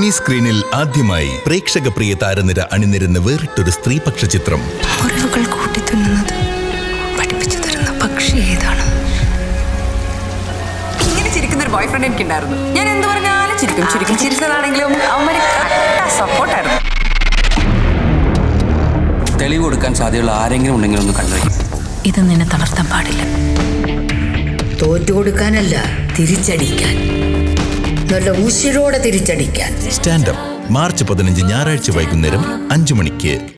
mini സ്ക്രീനിൽ ആദ്യമായി പ്രേക്ഷക പ്രിയ താരനിര അണിനിരുന്ന വേറിട്ടൊരു സ്ത്രീപക്ഷ ചിത്രം മുറിവുകൾ കൂട്ടിത്തുന്നുന്നത് പഠിപ്പിച്ചു തരുന്ന പക്ഷി ഏതാണ് ഇങ്ങനെ ചിരിക്കുന്ന ഒരു ബോയ് ഫ്രണ്ട് എനിക്കുണ്ടായിരുന്നു ഞാൻ എന്ത് പറഞ്ഞാലും ചിരിക്കും ചിരിക്കും ചിരിച്ചതാണെങ്കിലും അവന്മാര് സപ്പോർട്ടായിരുന്നു തെളിവ് കൊടുക്കാൻ സാധ്യതയുള്ള ആരെങ്കിലും ഉണ്ടെങ്കിൽ ഒന്ന് കണ്ടുവയ്ക്കും ഇത് നിന്നെ തളർത്താൻ പാടില്ല തോറ്റുകൊടുക്കാനല്ല തിരിച്ചടിക്കാൻ നല്ല ഉശിരോടെ തിരിച്ചടിക്കാൻ സ്റ്റാൻഡപ്പ് മാർച്ച് പതിനഞ്ച് ഞായറാഴ്ച വൈകുന്നേരം അഞ്ചു മണിക്ക്